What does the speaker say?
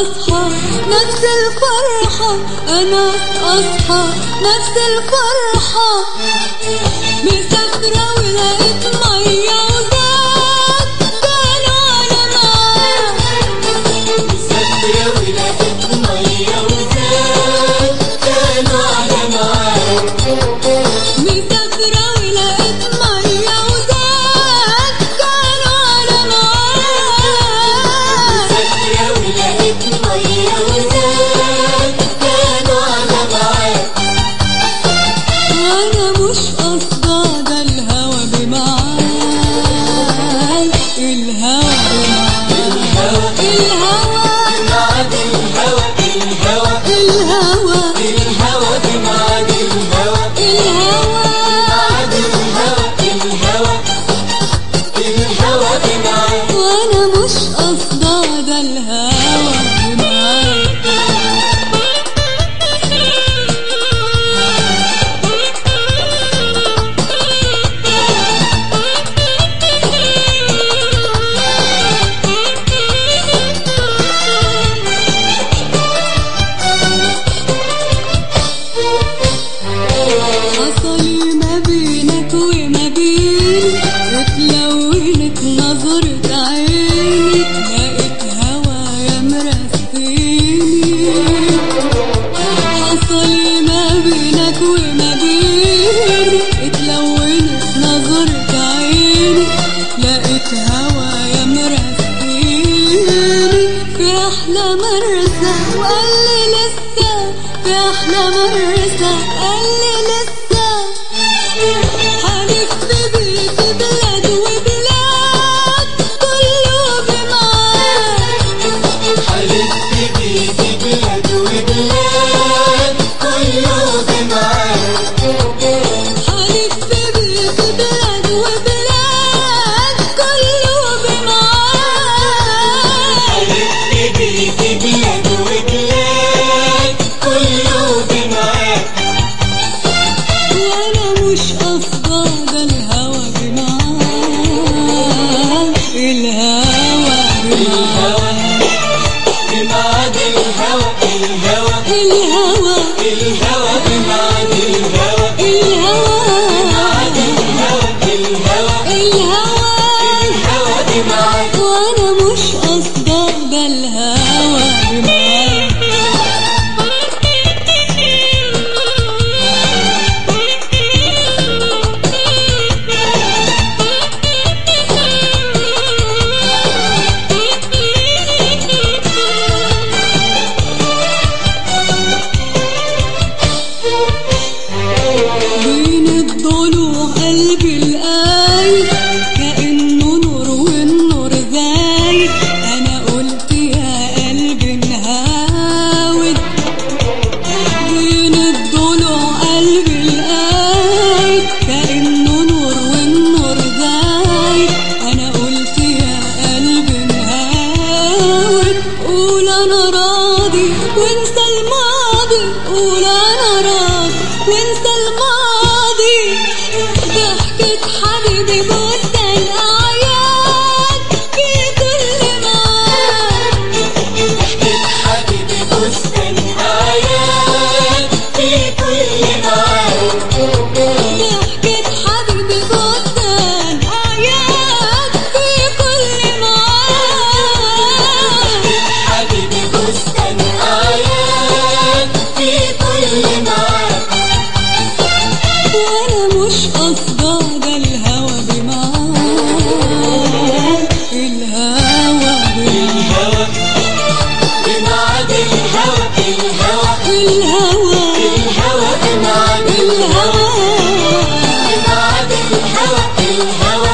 أصحى نفس الفرحة أنا أصحى نفس الفرحة مسافرة ولقيت مية وزاد كانوا على معاد مسافرة ولقيت مية وزاد كانوا على ميعاد مسافرة ولقيت مية وزاد كانوا على معاد مسافرة ولقيت مية وزاد كانوا على ميعاد وانا مش قصده ده الهوى بمعاد الهوى بمعاد الهوى ميعاد الهوى الهوى الهوى الهوى بميعاد الهوى الهوى ميعاد الهوى الهوى الهوى بميعاد وانا مش قصده ده الهوى بمعاد حصل ما بينك وما بيني اتلونت نظرة عيني لقيت هوايا مرسيني حصل ما بينك وما بيني اتلونت نظرة عيني لقيت هوايا مرسيني في أحلى مرسى وقال لي لسه في أحلى مرسى قال لي لسه هلف بيك بلاد وبلاد كله بمعاد حلفت بيك بلاد وبلاد كله بميعاد هلف بيك بلاد وبلاد كله بمعاد حلفت بيك بلاد وبلاد كله بميعاد وانا مش قصده ده الهوى بمعاد الهوى بمعاد بميعاد الهوى الهوى الهوى الهوى بميعاد الهوى الهوى ميعاد الهوى الهوى الهوى الهوى بميعاد وانا مش قصده ده الهوى بمعاد بين الضلوع قلبي الآي كأنه نور والنور زايد أنا قلت يا قلبي نهاود بين الضلوع قلبي الآي كأنه نور والنور زايد أنا قلت يا قلبي نهاود قول أنا راضي وانسى الماضي قول أنا راضي وانسى الماضي ضحكة حبيبي بستان أعياد في كل معاد ضحكة حبيبي بستان آيات في كل ميعاد ضحكة حبيبي بستان أعياد في كل معاد حبيبي بستان آيات في كل ميعاد وانا مش قصده ده الهوى بمعاد الهوى بمعاد الهوى بميعاد الهوى الهوى الهوى الهوى بميعاد الهوى بميعاد الهوى الهوى